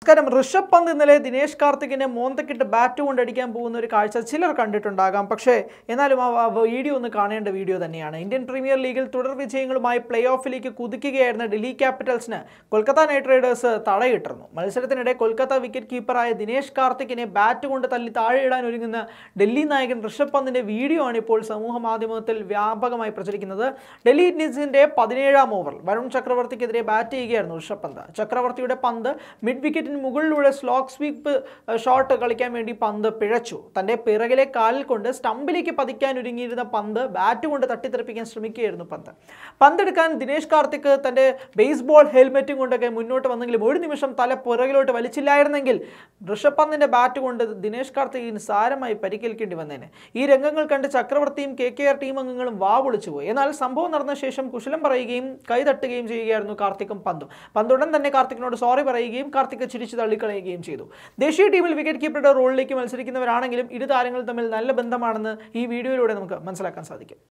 നമസ്കാരം ഋഷഭ് പന്ത് ഇന്നലെ ദിനേശ് കാർത്തികിനെ മോന്തക്കിട്ട് ബാറ്റ് കൊണ്ട് അടിക്കാൻ പോകുന്ന ഒരു കാഴ്ച ചിലർ കണ്ടിട്ടുണ്ടാകാം പക്ഷേ എന്നാലും ആ ആ വീഡിയോ ഒന്ന് കാണേണ്ട വീഡിയോ തന്നെയാണ് ഇന്ത്യൻ പ്രീമിയർ ലീഗിൽ തുടർ വിജയങ്ങളുമായി പ്ലേ ഓഫിലേക്ക് കുതിക്കുകയായിരുന്ന ഡൽഹി ക്യാപിറ്റൽസിന് കൊൽക്കത്ത നൈറ്റ് റൈഡേഴ്സ് തടയിട്ടിരുന്നു മത്സരത്തിനിടെ കൊൽക്കത്ത വിക്കറ്റ് കീപ്പറായ ദിനേശ് കാർത്തികിനെ ബാറ്റ് കൊണ്ട് തല്ലി താഴെയിടാൻ ഒരുങ്ങുന്ന ഡൽഹി നായകൻ ഋഷഭ് പന്തിന്റെ വീഡിയോ ആണ് ഇപ്പോൾ സമൂഹ മാധ്യമത്തിൽ വ്യാപകമായി പ്രചരിക്കുന്നത് ഡൽഹി ഇന്ത്യൻസിന്റെ പതിനേഴാം ഓവർ വരുൺ ചക്രവർത്തിക്കെതിരെ ബാറ്റ് ചെയ്യുകയായിരുന്നു ഋഷഭ് പന്ത് ചക്രവർത്തിയുടെ പന്ത് മിഡ് വിക്കറ്റിന് മുകളിലൂടെ സ്ലോക്ക് സ്വീപ്പ് ഷോട്ട് കളിക്കാൻ വേണ്ടി പന്ത് പിഴച്ചു തന്റെ പിറകിലെ കാലിൽ കൊണ്ട് സ്റ്റമ്പിലേക്ക് പതിക്കാൻ ഒരുങ്ങിയിരുന്ന പന്ത് ബാറ്റ് കൊണ്ട് തട്ടിത്തെറിപ്പിക്കാൻ ശ്രമിക്കുകയായിരുന്നു പന്ത് പന്തെടുക്കാൻ ദിനേശ് കാർത്തിക് തന്റെ ബേസ്ബോൾ ഹെൽമെറ്റും കൊണ്ടൊക്കെ മുന്നോട്ട് വന്നെങ്കിലും ഒരു നിമിഷം തല പുറകിലോട്ട് വലിച്ചില്ലായിരുന്നെങ്കിൽ ഋഷഭ് പന്തിന്റെ ബാറ്റ് കൊണ്ട് ദിനേശ് കാർത്തികിന് സാരമായി പരിക്കേൽക്കേണ്ടി വന്നേനെ ഈ രംഗങ്ങൾ കണ്ട് ചക്രവർത്തിയും കെ കെ ആർ ടീം അംഗങ്ങളും വാ പൊളിച്ചു പോയി എന്നാൽ സംഭവം നടന്ന ശേഷം കുശലം പറയുകയും കൈ തട്ടുകയും ചെയ്യുകയായിരുന്നു കാർത്തിക്കും പന്തും പന്തുടൻ തന്നെ കാർത്തിക്കിനോട് സോറി പറയുകയും കാർത്തിക് ചിരിച്ചു തള്ളിക്കളയുകയും ചെയ്തു ദേശീയ ടീമിൽ വിക്കറ്റ് കീപ്പറുടെ റോളിലേക്ക് മത്സരിക്കുന്നവരാണെങ്കിലും ഇരു താരങ്ങൾ തമ്മിൽ നല്ല ബന്ധമാണെന്ന് ഈ വീഡിയോയിലൂടെ നമുക്ക് മനസ്സിലാക്കാൻ സാധിക്കും